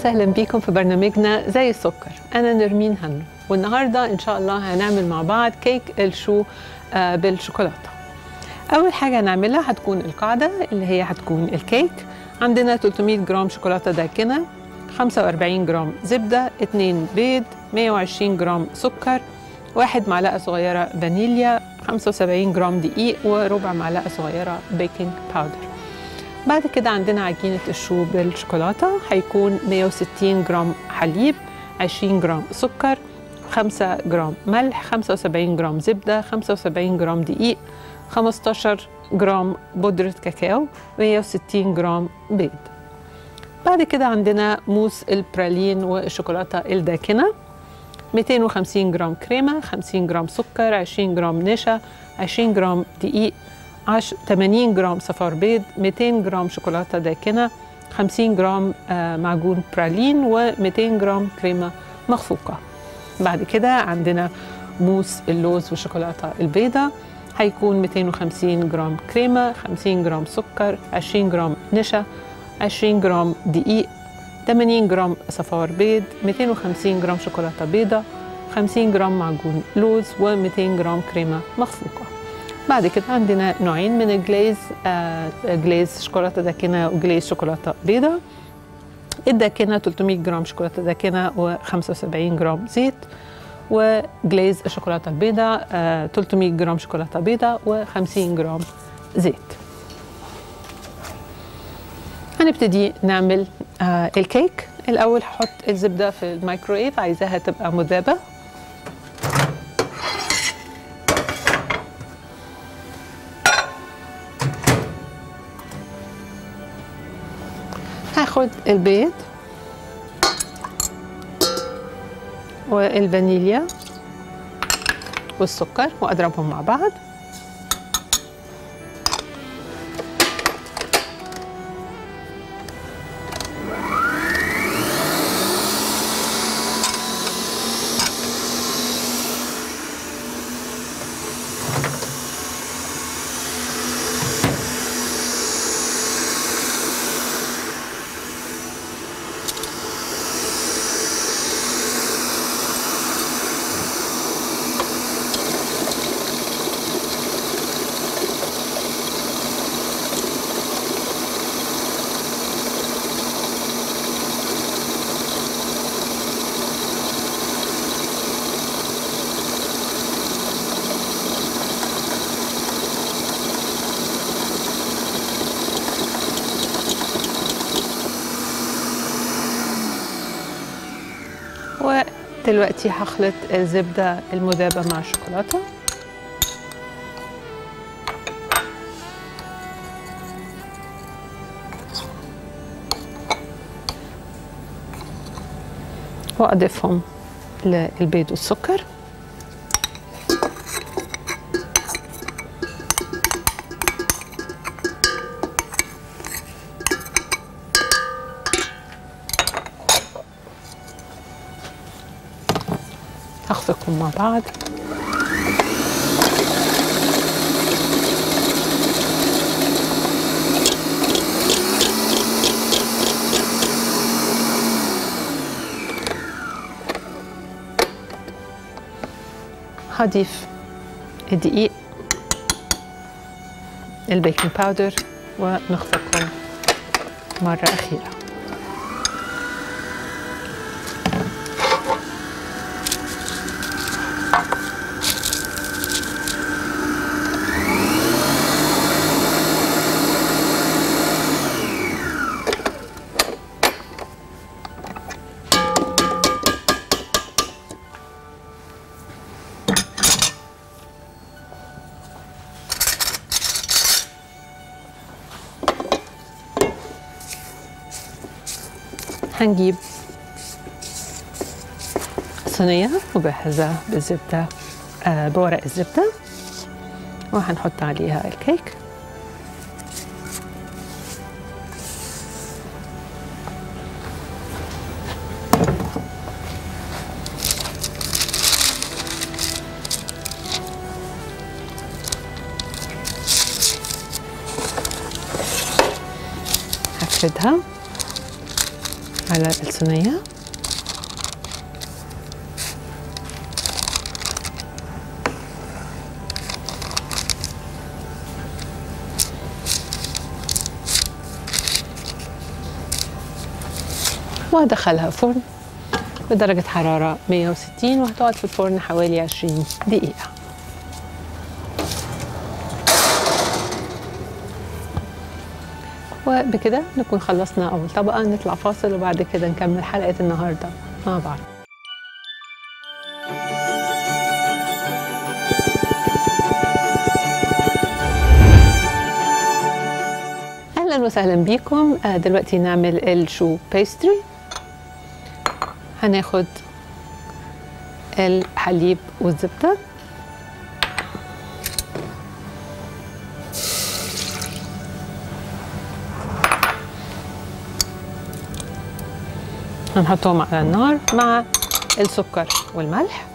وسهلا بيكم في برنامجنا زي السكر أنا نرمين هنو والنهاردة إن شاء الله هنعمل مع بعض كيك الشو آه، بالشوكولاتة أول حاجة هنعملها هتكون القاعدة اللي هي هتكون الكيك عندنا 300 جرام شوكولاتة داكنة 45 جرام زبدة 2 بيض 120 جرام سكر واحد معلقة صغيرة فانيليا 75 جرام دقيق وربع معلقة صغيرة بيكنج باودر بعد كده عندنا عجينة الشو بالشوكولاتة هيكون 160 جرام حليب 20 جرام سكر 5 جرام ملح 75 جرام زبدة 75 جرام دقيق 15 جرام بودرة كاكاو 160 جرام بيض بعد كده عندنا موس البرالين والشوكولاتة الداكنة 250 جرام كريمة 50 جرام سكر 20 جرام نشا 20 جرام دقيق 10 80 جرام صفار بيض 200 جرام شوكولاتة داكنة 50 جرام آه، معجون برالين و200 جرام كريمة مخفوقة بعد كده عندنا موس اللوز والشوكولاتة البيضاء هيكون 250 جرام كريمة 50 جرام سكر 20 جرام نشا 20 جرام دقيق 80 جرام صفار بيض 250 جرام شوكولاتة بيضاء 50 جرام معجون لوز و200 جرام كريمة مخفوقة بعد كده عندنا نوعين من الجليز آه جليز شوكولاتة داكنة وجليز شوكولاتة بيضاء الداكنة 300 جرام شوكولاتة داكنة و75 جرام زيت وجليز الشوكولاتة البيضاء آه 300 جرام شوكولاتة بيضاء و50 جرام زيت هنبتدي نعمل آه الكيك الأول هحط الزبدة في الميكرويف عايزاها تبقى مذابة هاخد البيض والفانيليا والسكر واضربهم مع بعض ودلوقتي هخلط الزبدة المذابة مع الشوكولاتة وأضيفهم للبيض والسكر هخفقهم مع بعض هضيف الدقيق البيكنج باودر ونخفقهم مرة أخيرة هنجيب صينية مجهزة بالزبدة آه بورق الزبدة وهنحط عليها الكيك هفردها على الصينية وادخلها فرن بدرجة حرارة 160 وهتقعد في الفرن حوالي 20 دقيقة وبكده نكون خلصنا أول طبقة نطلع فاصل وبعد كده نكمل حلقة النهاردة مع بعض أهلا وسهلا بيكم آه، دلوقتي نعمل الشو بيستري هناخد الحليب والزبدة هنحطهم على النار مع السكر والملح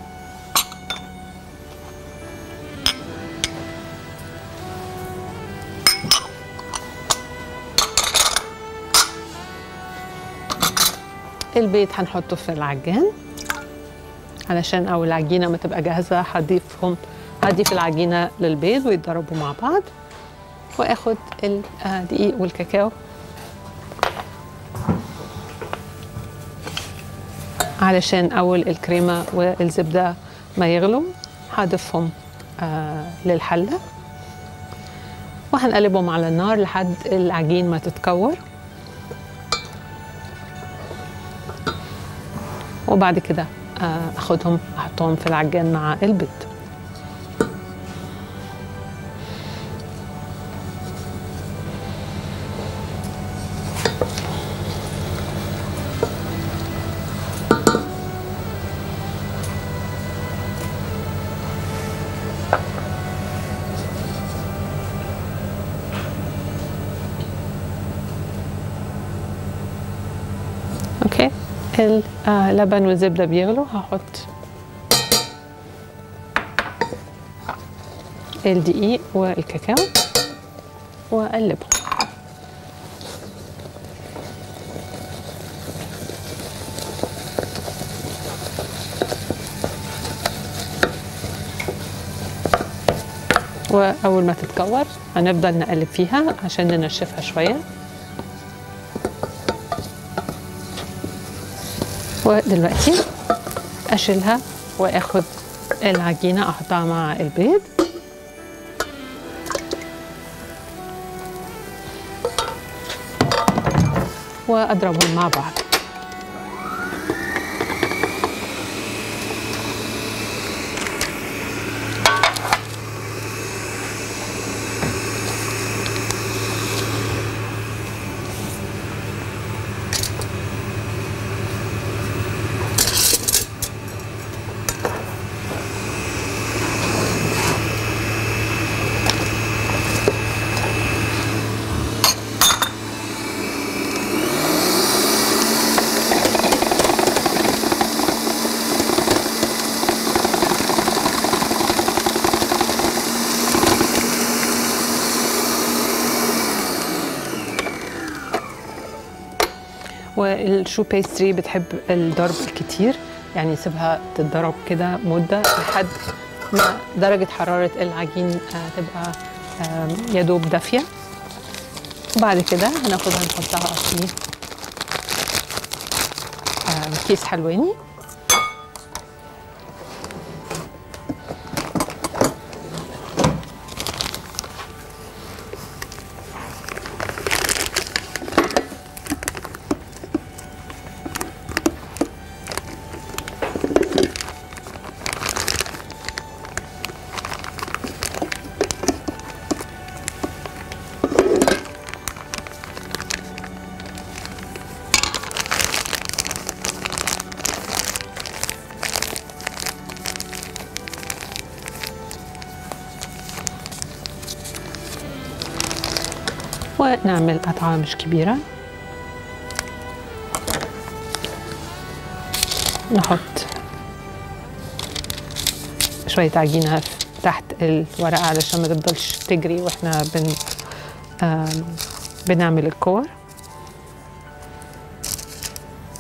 البيض هنحطه في العجان علشان او العجينه ما تبقى جاهزه هضيفهم هضيف العجينه للبيض ويتضربوا مع بعض واخد الدقيق والكاكاو علشان اول الكريمه والزبده ما يغلوا هضيفهم آه للحله وهنقلبهم على النار لحد العجين ما تتكور وبعد كده آه، اخدهم احطهم في العجان مع البيض اوكي اللبن والزبده بيغلوا هحط الدقيق والكاكاو واقلبهم واول ما تتكور هنفضل نقلب فيها عشان ننشفها شويه ودلوقتي اشيلها واخد العجينه احطها مع البيض واضربهم مع بعض والشو بيستري بتحب الضرب الكتير يعني سيبها تتضرب كده مدة لحد ما درجة حرارة العجين آه، تبقى آم، يا دوب دافية وبعد كده هناخدها نحطها في آم، كيس حلواني ونعمل قطعة مش كبيرة نحط شوية عجينة تحت الورقة علشان ما تفضلش تجري واحنا بن آم، بنعمل الكور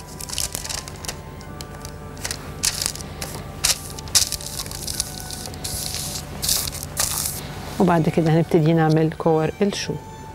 وبعد كده هنبتدي نعمل كور الشو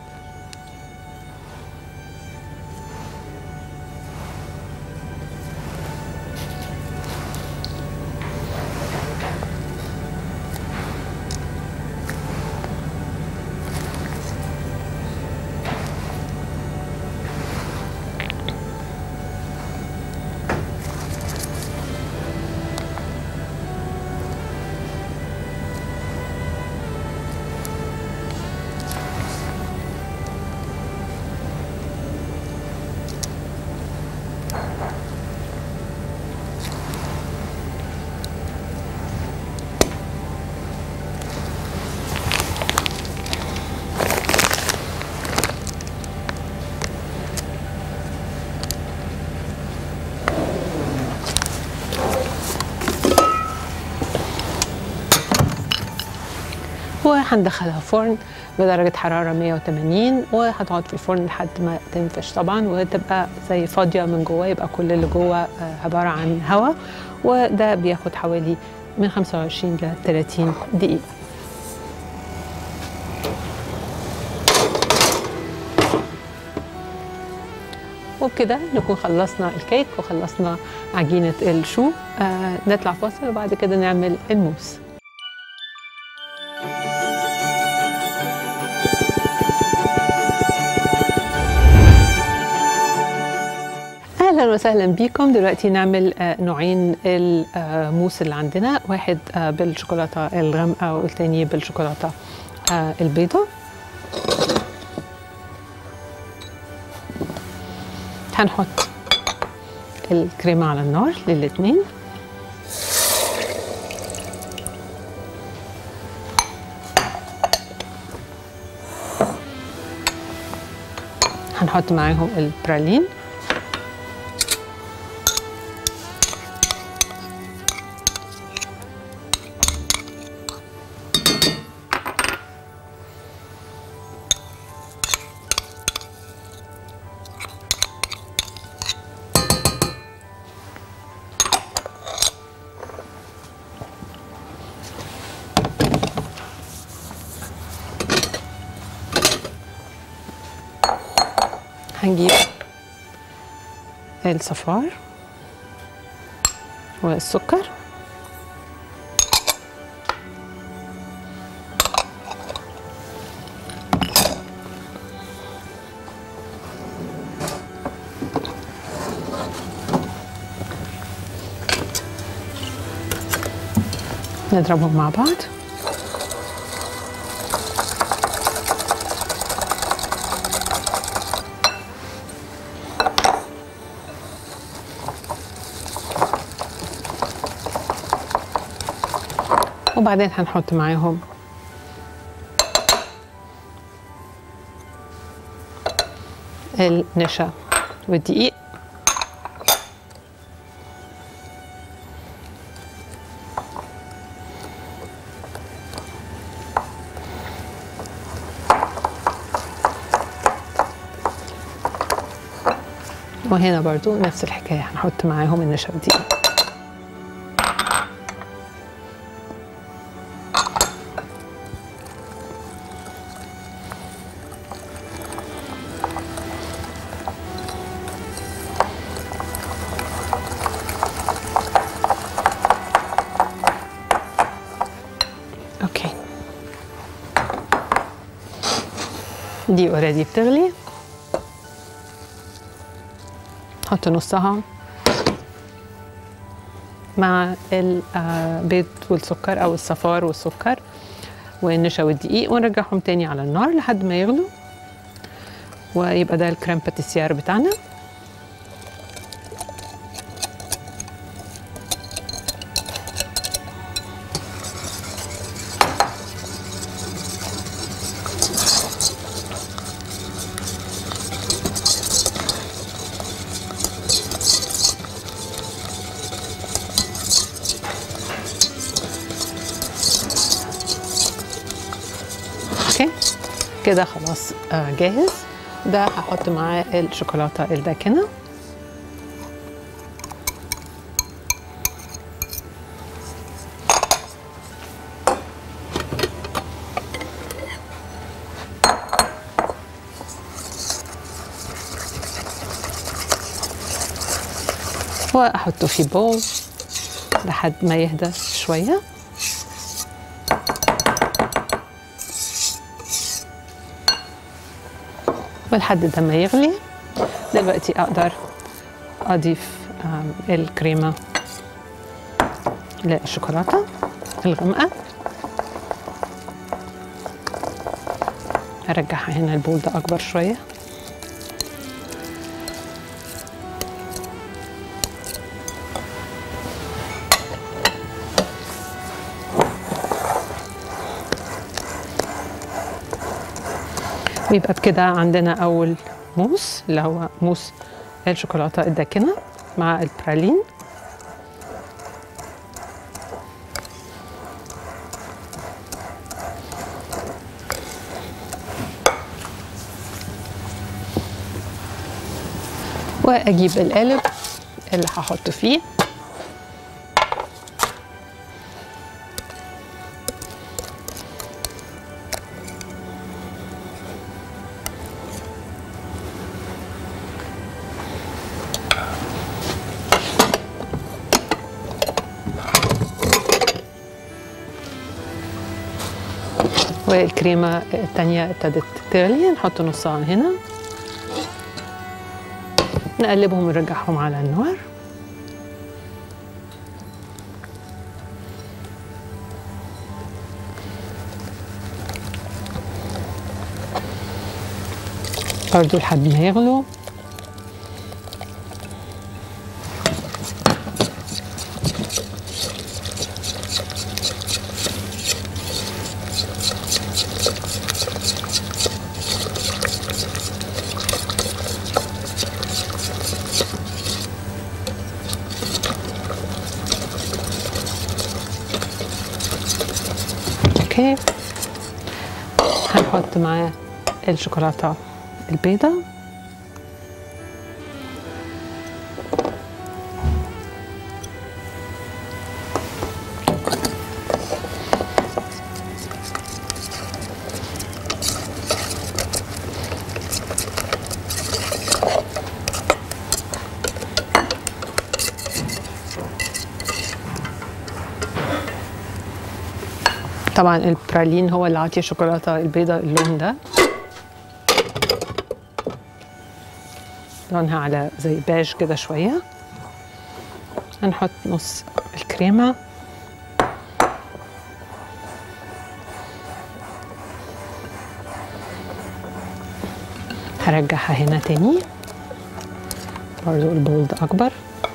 وهندخلها فرن بدرجة حرارة 180 وهتقعد في الفرن لحد ما تنفش طبعا وتبقى زي فاضية من جوه يبقى كل اللي جوه آه، عبارة عن هواء وده بياخد حوالي من 25 ل 30 دقيقة وبكده نكون خلصنا الكيك وخلصنا عجينة الشو آه نطلع فاصل وبعد كده نعمل الموس اهلا وسهلا بيكم دلوقتي نعمل آه، نوعين الموس اللي عندنا واحد آه، بالشوكولاته الغامقه والتاني بالشوكولاته آه، البيضاء هنحط الكريمه على النار للاتنين هنحط معاهم البرالين هنجيب الصفار والسكر نضربهم مع بعض وبعدين هنحط معاهم النشا والدقيق وهنا برضو نفس الحكاية هنحط معاهم النشا والدقيق اوكي دي اوريدي بتغلي حط نصها مع البيض والسكر او الصفار والسكر والنشا والدقيق ونرجعهم تاني على النار لحد ما يغلوا ويبقى ده الكريم باتيسيار بتاعنا اوكي كده خلاص آه، جاهز ده هحط معاه الشوكولاته الداكنه واحطه في بول لحد ما يهدى شويه ولحد ده ما يغلي دلوقتي اقدر اضيف آم، الكريمه للشوكولاته الغامقه هرجعها هنا البول ده اكبر شويه ويبقى بكده عندنا اول موس اللي هو موس الشوكولاته الداكنه مع البرالين واجيب القالب اللي هحط فيه والكريمة التانية ابتدت تغلي نحط نصها هنا نقلبهم ونرجعهم على النار برضو لحد ما يغلوا اوكي هنحط معاه الشوكولاته البيضة طبعا البرالين هو اللي عاطي الشوكولاته البيضاء اللون ده لونها على زي بيج كده شويه هنحط نص الكريمه هرجعها هنا تاني برضو البول ده اكبر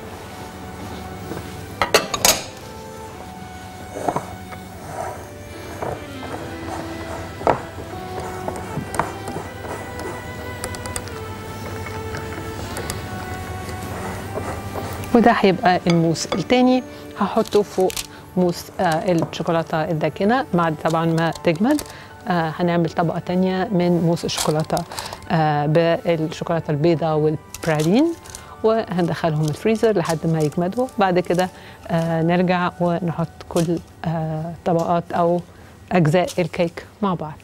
وده هيبقى الموس التاني هحطه فوق موس آه الشوكولاته الداكنه بعد طبعا ما تجمد آه هنعمل طبقه تانية من موس الشوكولاته آه بالشوكولاته البيضاء والبرالين وهندخلهم الفريزر لحد ما يجمدوا بعد كده آه نرجع ونحط كل آه طبقات او اجزاء الكيك مع بعض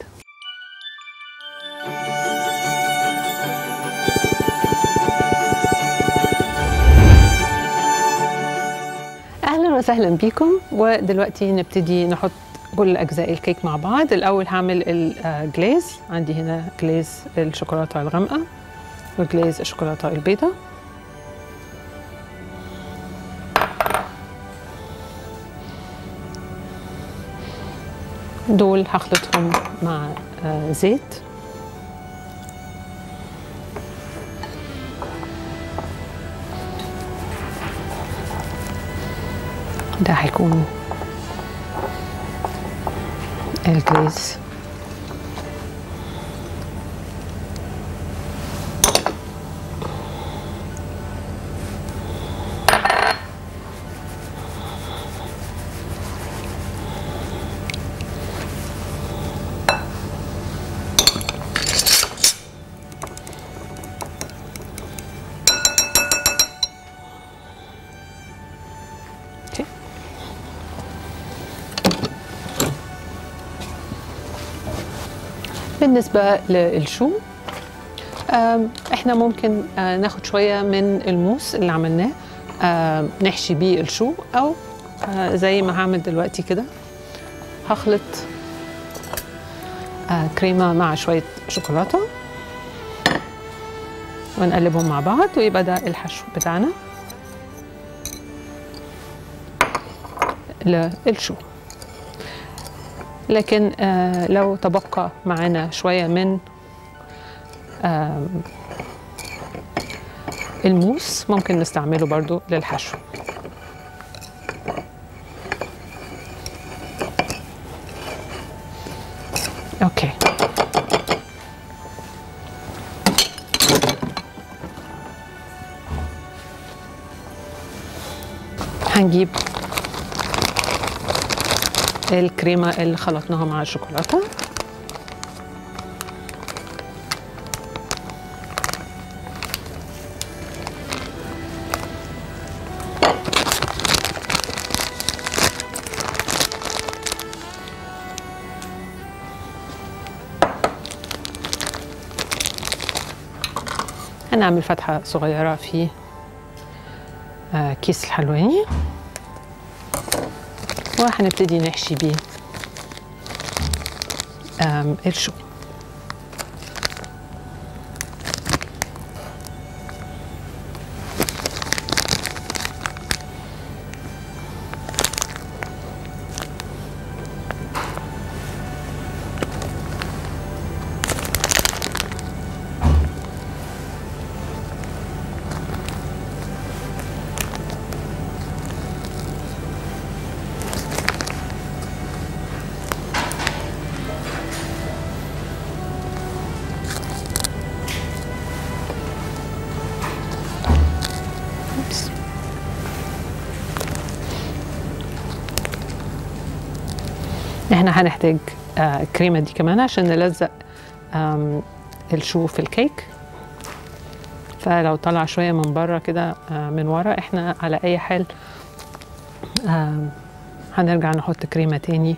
اهلا وسهلا بيكم ودلوقتي نبتدي نحط كل اجزاء الكيك مع بعض الاول هعمل الجليز عندي هنا جليز الشوكولاته الغامقه وجليز الشوكولاته البيضاء دول هخلطهم مع آه، زيت ده هيكون الجليز اوكي بالنسبة للشو آم، احنا ممكن آه، ناخد شوية من الموس اللي عملناه آه نحشي بيه الشو او آه زي ما هعمل دلوقتي كده هخلط آه كريمه مع شويه شوكولاته ونقلبهم مع بعض ويبقى ده الحشو بتاعنا للشو لكن آه لو تبقى معانا شويه من آه الموس ممكن نستعمله برضو للحشو اوكي هنجيب الكريمة اللي خلطناها مع الشوكولاتة هنعمل فتحة صغيرة في آه، كيس الحلواني وهنبتدي نحشي بيه آم، الشو أوبس. احنا هنحتاج آه، الكريمة دي كمان عشان نلزق آم، الشو في الكيك فلو طلع شوية من بره كده آه، من ورا احنا على اي حال آم، هنرجع نحط كريمة تاني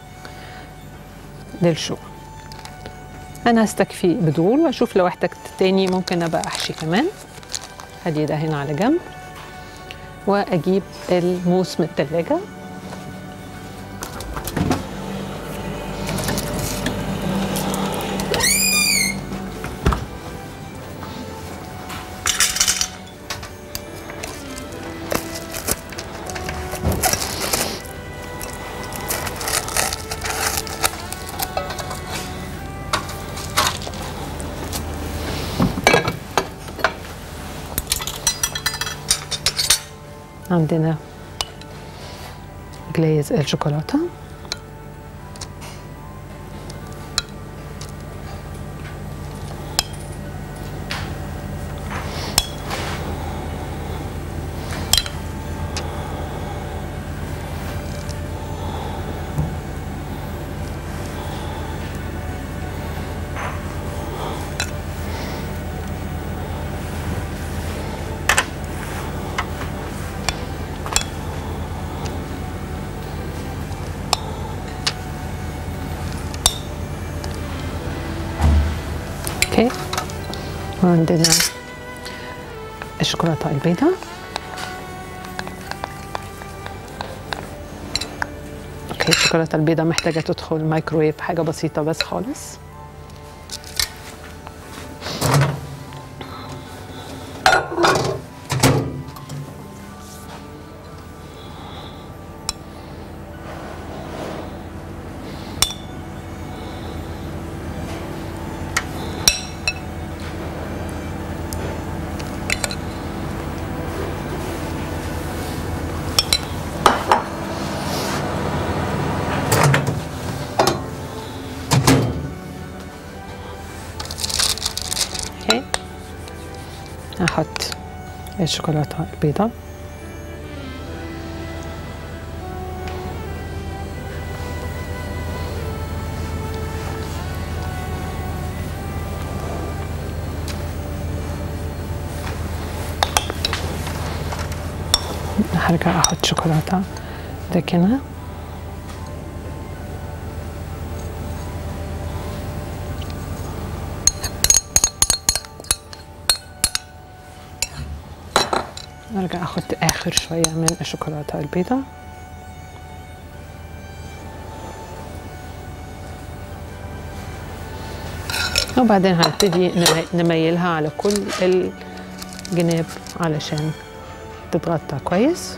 للشو انا هستكفي بدول واشوف لو احتجت تاني ممكن ابقى احشي كمان هدي ده هنا على جنب واجيب الموس من التلاجة عندنا جليز الشوكولاتة اوكي وعندنا الشوكولاتة البيضاء اوكي الشوكولاتة البيضاء محتاجة تدخل الميكرويف حاجة بسيطة بس خالص اوكي هحط الشوكولاتة البيضاء هرجع احط شوكولاتة داكنة ارجع اخد اخر شويه من الشوكولاته البيضاء وبعدين هنبتدي نمي- نميلها على كل الجناب علشان تتغطى كويس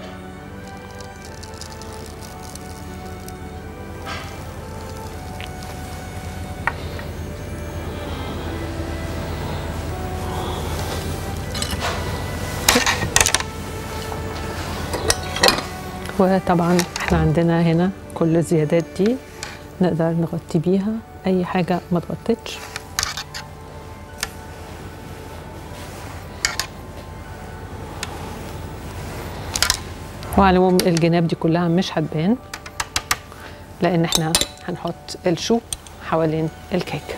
وطبعا احنا عندنا هنا كل الزيادات دي نقدر نغطي بيها اي حاجه ما اتغطتش وعلى العموم الجناب دي كلها مش هتبان لان احنا هنحط الشو حوالين الكيك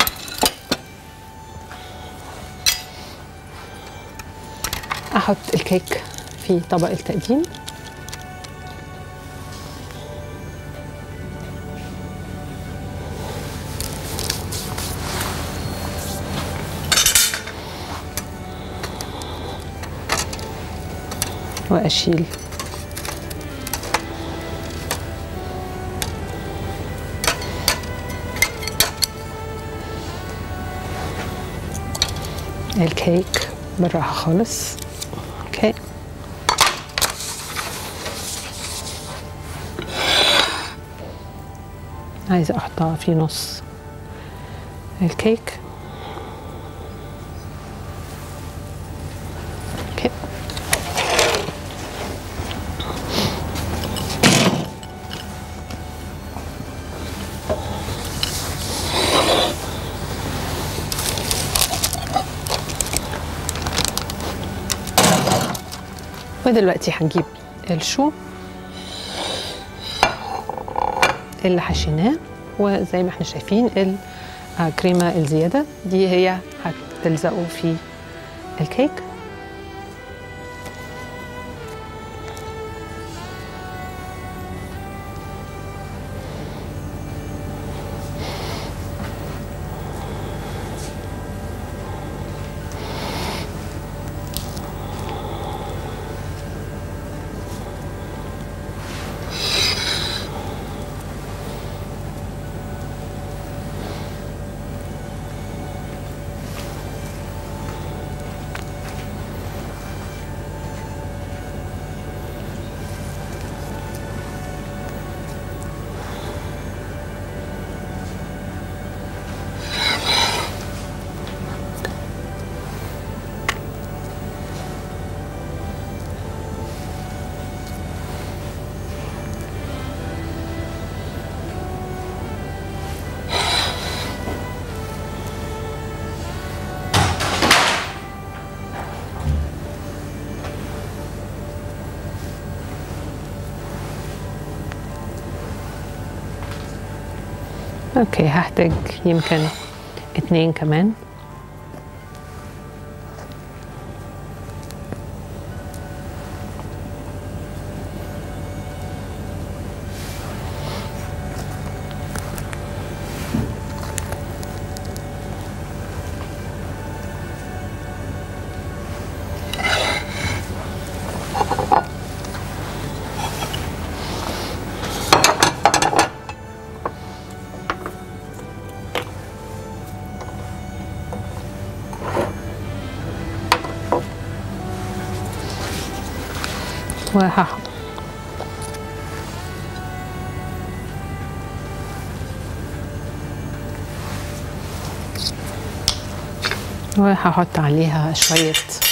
احط الكيك في طبق التقديم واشيل الكيك بالراحة خالص اوكي عايزة احطها في نص الكيك اوكي ودلوقتي هنجيب الشو اللي حشيناه وزي ما احنا شايفين الكريمة الزيادة دي هي هتلزقه في الكيك اوكي هحتاج يمكن اتنين كمان وهحط وهحط عليها شوية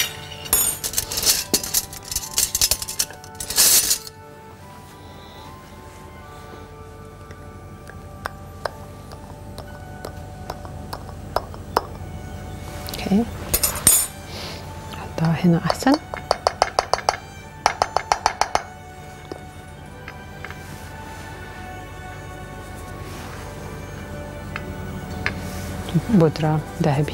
اوكي احطها هنا احسن بودرة ذهبي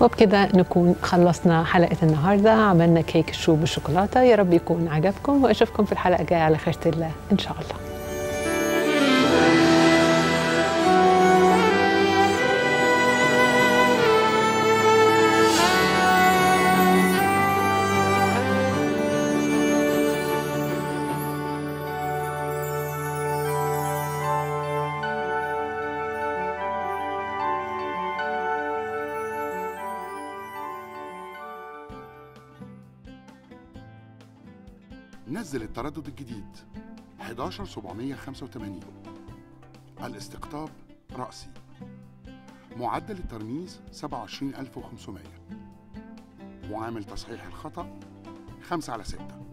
وبكده نكون خلصنا حلقة النهاردة عملنا كيك الشو بالشوكولاتة يا رب يكون عجبكم وأشوفكم في الحلقة الجاية على خيرة الله إن شاء الله نزل التردد الجديد 11785 الاستقطاب رأسي معدل الترميز 27500 معامل تصحيح الخطأ 5 على 6